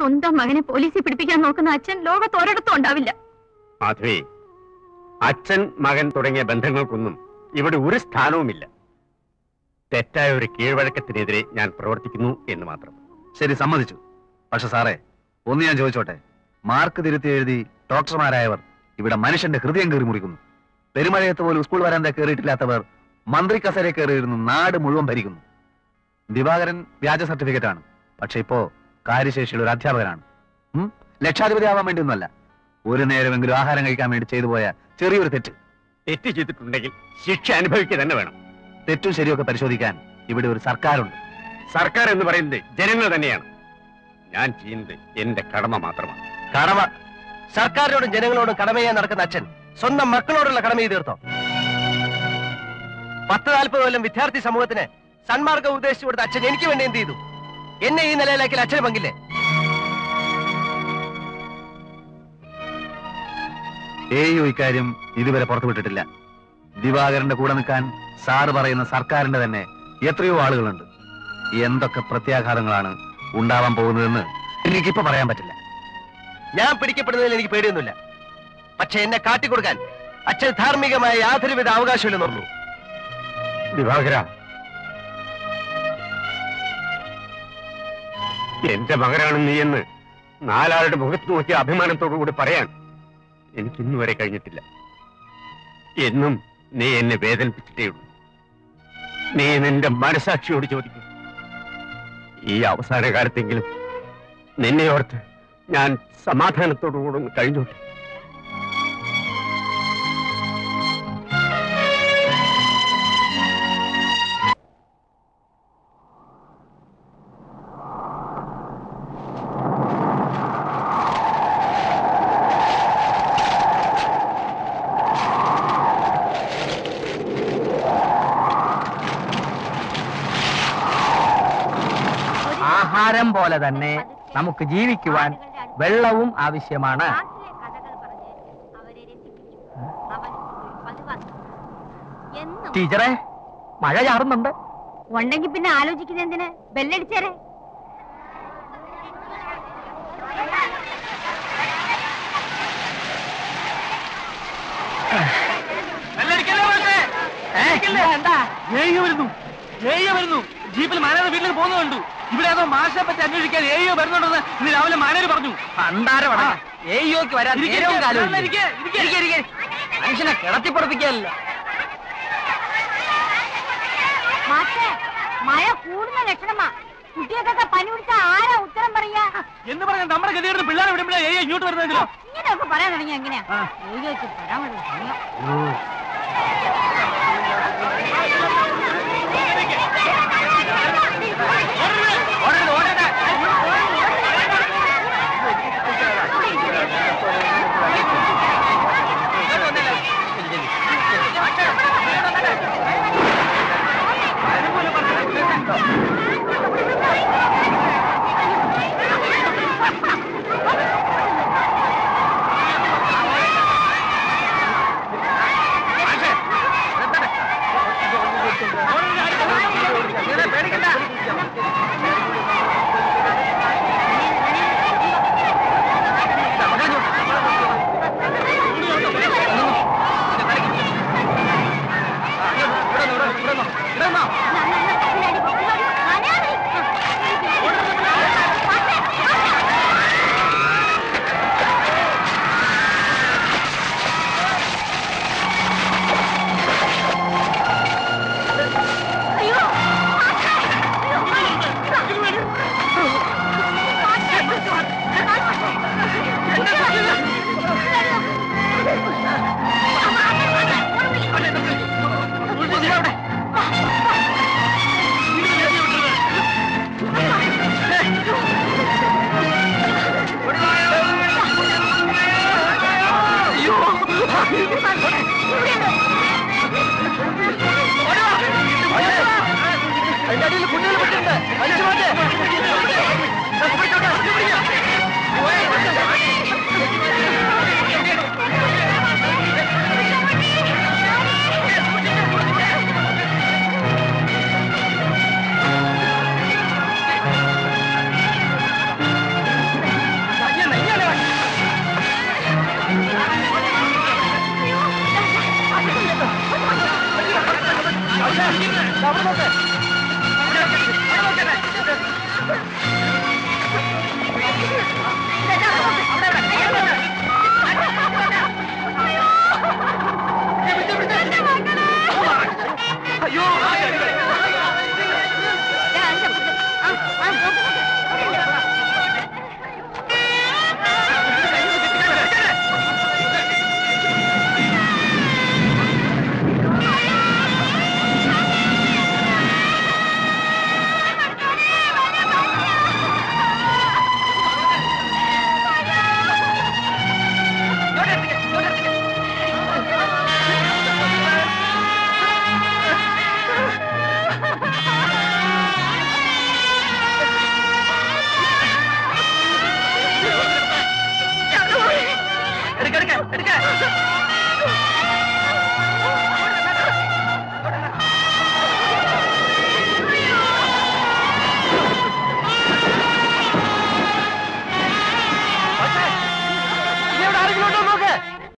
സ്വന്തം മകനെ പോലീസിൽ പിടിപ്പിക്കാൻ നോക്കുന്ന അച്ഛൻ ലോകത്ത് ഒരിടത്തും ഉണ്ടാവില്ല മാധവി അച്ഛൻ മകൻ തുടങ്ങിയ ബന്ധങ്ങൾക്കൊന്നും ഇവിടെ ഒരു സ്ഥാനവുമില്ല തെറ്റായ ഒരു കീഴ്വഴക്കത്തിനെതിരെ ഞാൻ പ്രവർത്തിക്കുന്നു എന്ന് മാത്രം ശരി സമ്മതിച്ചു പക്ഷെ സാറേ ഒന്ന് ഞാൻ ചോദിച്ചോട്ടെ മാർക്ക് തിരുത്തി എഴുതി ഡോക്ടർമാരായവർ ഇവിടെ മനുഷ്യന്റെ ഹൃദയം കയറി മുറിക്കുന്നു പെരുമഴയത്ത് പോലും സ്കൂൾ വരാൻ കയറിയിട്ടില്ലാത്തവർ മന്ത്രി കസേര കയറിയിരുന്നു നാട് മുഴുവൻ ഭരിക്കുന്നു ദിവാകരൻ വ്യാജ സർട്ടിഫിക്കറ്റ് ആണ് പക്ഷെ ഇപ്പോ കാര്യശേഷിയുള്ള ഒരു അധ്യാപകനാണ് ഉം? ലക്ഷാധിപതി ആവാൻ വേണ്ടിയൊന്നുമല്ല ഒരു നേരമെങ്കിലും ആഹാരം കഴിക്കാൻ വേണ്ടി ചെയ്തു പോയ ചെറിയൊരു തെറ്റ് തെറ്റ് ചെയ്തിട്ടുണ്ടെങ്കിൽ ശിക്ഷ അനുഭവിക്കുക തന്നെ വേണം തെറ്റും ശരിയൊക്കെ പരിശോധിക്കാൻ ഇവിടെ ഒരു സർക്കാരുണ്ട് സർക്കാർ എന്ന് പറയുന്നത് ജനങ്ങൾ തന്നെയാണ് ഞാൻ ചെയ്യുന്നത് എന്റെ കടമ മാത്രമാണ് കടമ സർക്കാരിനോടും ജനങ്ങളോടും കടമ ചെയ്യാൻ നടക്കുന്ന അച്ഛൻ സ്വന്തം മക്കളോടുള്ള കടമ ചെയ്ത് തീർത്തോ പത്ത് നാൽപ്പത് കൊല്ലം വിദ്യാർത്ഥി സമൂഹത്തിന് സന്മാർഗം ഉദ്ദേശിച്ചു കൊടുത്ത അച്ഛൻ എനിക്ക് വേണ്ടി എന്ത് ചെയ്തു എന്നെ ഈ നിലയിലാക്കിയ അച്ഛന് പങ്കില്ലേ എയോ ഇക്കാര്യം ഇതുവരെ പുറത്തുവിട്ടിട്ടില്ല ദിവാകരന്റെ കൂടെ നിൽക്കാൻ സാറ് പറയുന്ന സർക്കാരിന്റെ തന്നെ എത്രയോ ആളുകളുണ്ട് എന്തൊക്കെ പ്രത്യാഘാതങ്ങളാണ് ഉണ്ടാവാൻ പോകുന്നതെന്ന് എനിക്കിപ്പോ പറയാൻ പറ്റില്ല ഞാൻ പിടിക്കപ്പെടുന്നതിൽ എനിക്ക് പേടിയൊന്നുമില്ല പക്ഷെ എന്നെ കാട്ടിക്കൊടുക്കാൻ അച്ഛൻ ധാർമ്മികമായ യാതൊരുവിധ അവകാശമില്ലെന്ന് പറഞ്ഞു ദിവാകര എന്റെ മകനാണ് നീ എന്ന് നാലാളുടെ മുഖത്ത് നോക്കി അഭിമാനത്തോടു കൂടി പറയാൻ എനിക്ക് ഇന്ന് വരെ കഴിഞ്ഞിട്ടില്ല എന്നും നീ എന്നെ വേദനിപ്പിച്ചിട്ടേ ഉള്ളൂ നീ നിന്റെ മനസാക്ഷിയോട് ചോദിക്കും ഈ അവസാന കാലത്തെങ്കിലും നിന്നെ ഓർത്ത് ഞാൻ സമാധാനത്തോടു കൂടെ ഒന്ന് കഴിഞ്ഞോട്ടെ ആഹാരം പോലെ തന്നെ നമുക്ക് ജീവിക്കുവാൻ വെള്ളവും ആവശ്യമാണ് ടീച്ചറെ മഴ ചാറുന്നുണ്ട് ഉണ്ടെങ്കിൽ പിന്നെ ആലോചിക്കുന്നത് എന്തിന് ബെല്ലടിച്ചേരെ എന്താ ഏയ്യോ വരുന്നു ഏയ്യോ വരുന്നു ജീപ്പിൽ മാനേജർ വീട്ടിൽ പോകുന്നത് കണ്ടു ഇവിടെ ഏതോ മാഷിനെ പറ്റി അന്വേഷിക്കാൻ ഏയ്യോ വരുന്നുണ്ടെന്ന് ഇന്ന് രാവിലെ മാനേജർ പറഞ്ഞു പണ്ടാരവട ഏയ്യോക്ക് വരാൻ ഇരിക്ക്, നേരവും ഇരിക്ക്, കാലവും ഇല്ല. ഇരിക്ക്, ഇരിക്ക്. ഇരിക്ക്, ഇരിക്ക്. മനുഷ്യനെ കിടത്തിപ്പുറപ്പിക്കല്ല മാഷേ മഴ കൂടുന്ന ലക്ഷണമാ കുട്ടികൾക്കൊക്കെ പനി പിടിച്ച ആരാ ഉത്തരം പറയാ എന്ന് പറഞ്ഞാൽ നമ്മുടെ ഗതിയുടെ പിള്ളേരെ വിടുമ്പോഴേ ഏയ്യോ ഇങ്ങോട്ട് വരുന്നെങ്കിലോ ഇങ്ങനെയൊക്കെ പറയാൻ തുടങ്ങിയ എങ്ങനെയാ ആ. എഴുതി വെച്ച് തരാൻ വേണ്ടി